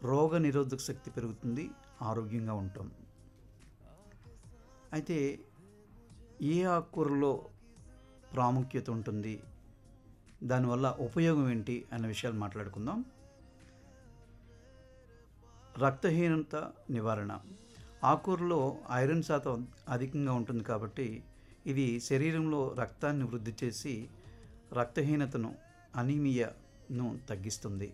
రోగ నిరోధక శక్తి పెరుగుతుంది ఆరోగ్యంగా ఉంటాం అయితే ఏ ఆకుకూరలో ప్రాముఖ్యత ఉంటుంది దానివల్ల ఉపయోగం ఏంటి అన్న విషయాలు మాట్లాడుకుందాం రక్తహీనత నివారణ ఆకుకూరలో ఐరన్ శాతం అధికంగా ఉంటుంది కాబట్టి ఇది శరీరంలో రక్తాన్ని వృద్ధి చేసి రక్తహీనతను అనీమియాను తగ్గిస్తుంది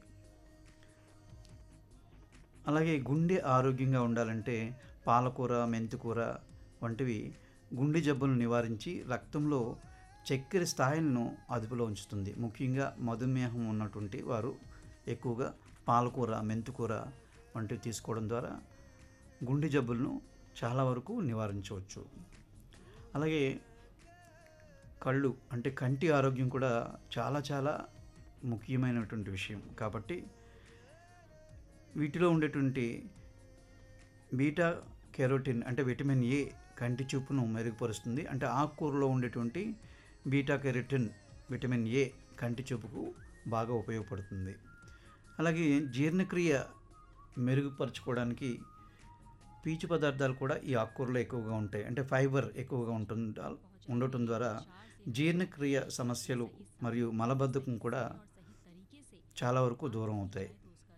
అలాగే గుండె ఆరోగ్యంగా ఉండాలంటే పాలకూర మెంతికూర వంటివి గుండె జబ్బులను నివారించి రక్తంలో చక్కెర స్థాయిలను అదుపులో ఉంచుతుంది ముఖ్యంగా మధుమేహం ఉన్నటువంటి వారు ఎక్కువగా పాలకూర మెంతికూర వంటివి తీసుకోవడం ద్వారా గుండె జబ్బులను చాలా వరకు నివారించవచ్చు అలాగే కళ్ళు అంటే కంటి ఆరోగ్యం కూడా చాలా చాలా ముఖ్యమైనటువంటి విషయం కాబట్టి వీటిలో ఉండేటువంటి బీటా కెరోటిన్ అంటే విటమిన్ ఏ కంటి చూపును మెరుగుపరుస్తుంది అంటే ఆకుకూరలో ఉండేటువంటి బీటా కెరోటిన్ విటమిన్ ఏ కంటి చూపుకు బాగా ఉపయోగపడుతుంది అలాగే జీర్ణక్రియ మెరుగుపరచుకోవడానికి పీచు పదార్థాలు కూడా ఈ ఆకుకూరలో ఎక్కువగా ఉంటాయి అంటే ఫైబర్ ఎక్కువగా ఉంటుంది ఉండటం ద్వారా జీర్ణక్రియ సమస్యలు మరియు మలబద్ధకం కూడా చాలా వరకు దూరం అవుతాయి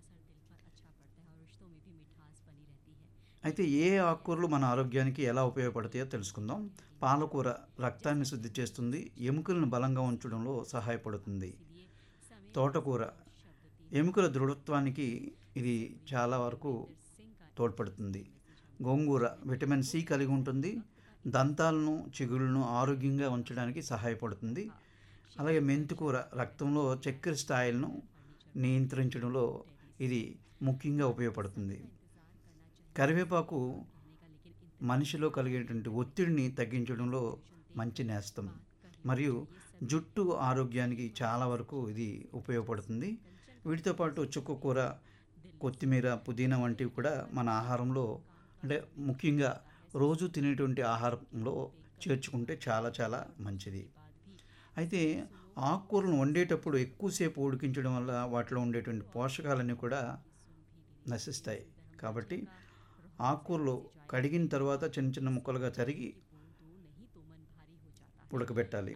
అయితే ఏ ఆకుకూరలు మన ఆరోగ్యానికి ఎలా ఉపయోగపడతాయో తెలుసుకుందాం పాలకూర రక్తాన్ని శుద్ధి చేస్తుంది ఎముకలను బలంగా ఉంచడంలో సహాయపడుతుంది తోటకూర ఎముకల దృఢత్వానికి ఇది చాలా వరకు తోడ్పడుతుంది గోంగూర విటమిన్ సి కలిగి ఉంటుంది దంతాలను చిగుళ్ళను ఆరోగ్యంగా ఉంచడానికి సహాయపడుతుంది అలాగే మెంతికూర రక్తంలో చక్కెర స్థాయిలను నియంత్రించడంలో ఇది ముఖ్యంగా ఉపయోగపడుతుంది కరివేపాకు మనిషిలో కలిగేటువంటి ఒత్తిడిని తగ్గించడంలో మంచి నేస్తం మరియు జుట్టు ఆరోగ్యానికి చాలా వరకు ఇది ఉపయోగపడుతుంది వీటితో పాటు చుక్కకూర కొత్తిమీర పుదీనా వంటివి కూడా మన ఆహారంలో అంటే ముఖ్యంగా రోజు తినేటువంటి ఆహారంలో చేర్చుకుంటే చాలా చాలా మంచిది అయితే ఆకుకూరలను వండేటప్పుడు ఎక్కువసేపు ఉడికించడం వల్ల వాటిలో ఉండేటువంటి పోషకాలన్నీ కూడా నశిస్తాయి కాబట్టి ఆకుకూరలు కడిగిన తర్వాత చిన్న చిన్న ముక్కలుగా తరిగి ఉడకబెట్టాలి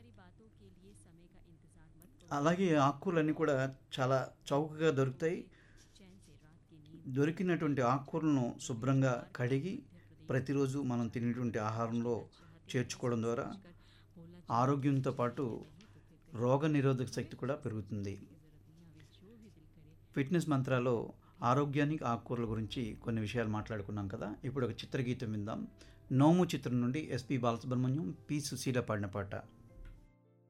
అలాగే ఆకుకూరలన్నీ కూడా చాలా చౌకగా దొరుకుతాయి దొరికినటువంటి ఆకుకూరలను శుభ్రంగా కడిగి ప్రతిరోజు మనం తినేటువంటి ఆహారంలో చేర్చుకోవడం ద్వారా ఆరోగ్యంతో పాటు రోగ నిరోధక శక్తి కూడా పెరుగుతుంది ఫిట్నెస్ మంత్రాలో ఆరోగ్యానికి ఆకుకూరల గురించి కొన్ని విషయాలు మాట్లాడుకున్నాం కదా ఇప్పుడు ఒక చిత్రగీతం విందాం నోము చిత్రం నుండి ఎస్పి బాలసుబ్రహ్మణ్యం పి సుశీల పాడిన పాట